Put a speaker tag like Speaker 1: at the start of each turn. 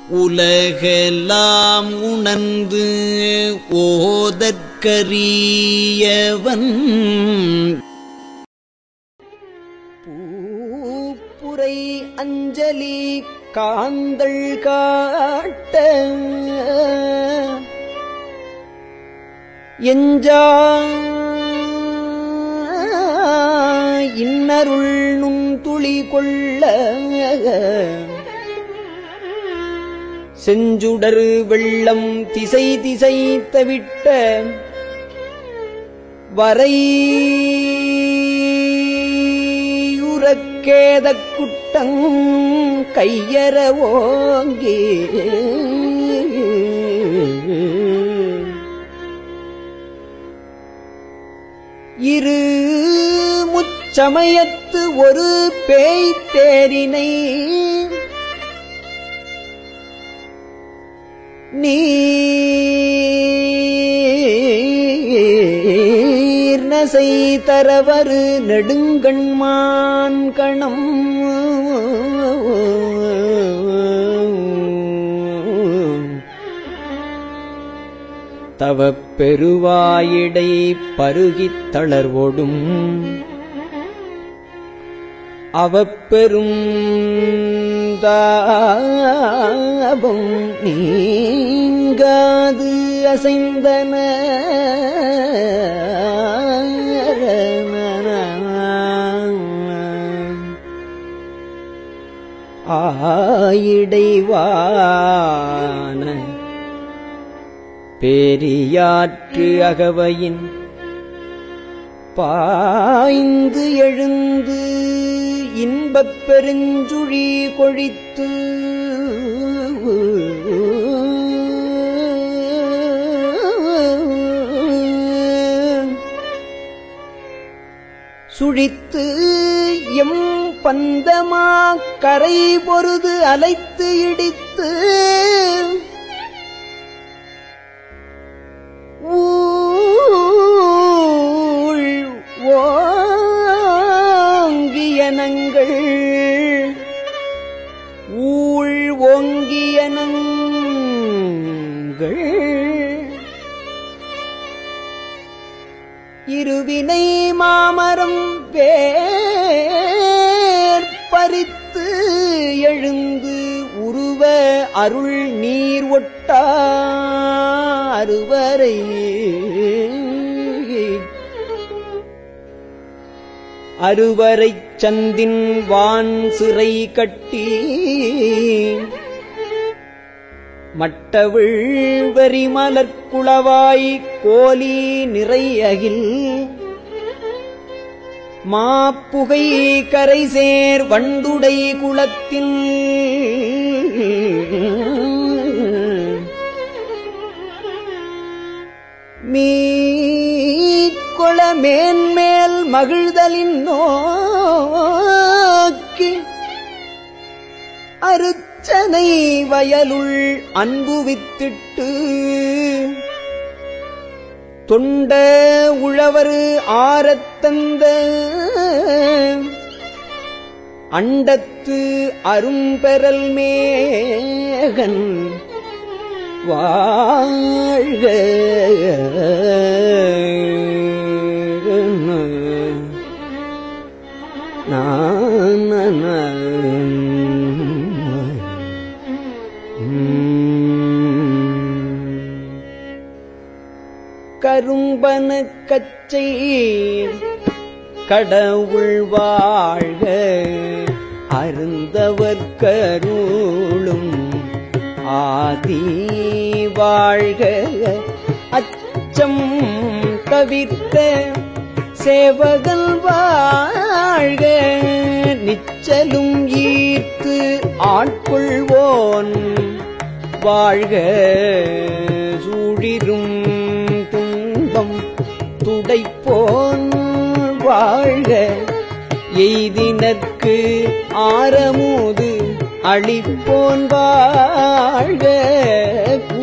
Speaker 1: உலகெல்லாம் உணர்ந்து ஓதற்கரியவன்
Speaker 2: பூப்புரை அஞ்சலி காந்தள் காட்ட எஞ்சா இன்னருள் நுண்துளி கொள்ள செஞ்சுடர் வெள்ளம் திசை திசை தவிட்ட வரை உறக்கேதக் குட்டங் கையற ஓங்கி இரு முச்சமயத்து ஒரு பேய் தேரினை நீர் நசை தரவரு நெடுங்கண்மான் கணம் தவப் பெருவாயிடை பருகித் தளர்வோடும் அவப்பெரும் தாபம் நீங்காது அசைந்தன ஆயிடைவான பேரியாற்று அகவையின் பாய்ந்து எழுந்து இன்பப் பெருஞ்சுழி கொழித்து சுழித்து எம் பந்தமா கரை பொருது அலைத்து இடித்து ஊழ் ஓங்கியனங்கள் ஊழ் ஓங்கியனங்கள் இருவினை மாமரம் வேர் பறித்து எழுந்து உருவ அருள் நீர் ஒட்டா அருவரை அருவரைச் சந்தின் வான் சிறை கட்டி மட்டவிழ் வரிமலர்குளவாய் கோலி நிறையகில் மாப்புகை கரைசேர் வண்டுடை குளத்தில் மீட்கொள மேன்மேல் மகிழ்தலின் நோக்கி அருச்சனை வயலுள் அன்பு வித்திட்டு தொண்ட உழவர் ஆரத்தந்த அண்டத்து அரும்பெறல் மேகன் வாழ்க கரும்பன கச்சை கடவுள் வாழ்க அருந்தவர் கருளும் ஆதி வாழ்க அச்சம் தவிர்த்த சேவகல் வாழ்க நிச்சலும் ஈர்த்து ஆட்கொள்வோன் வாழ்க சூழிரும் துன்பம் துடைப்போன் வாழ்க எய்தினர்க்கு ஆரமுது அளிப்போன் வாழ்க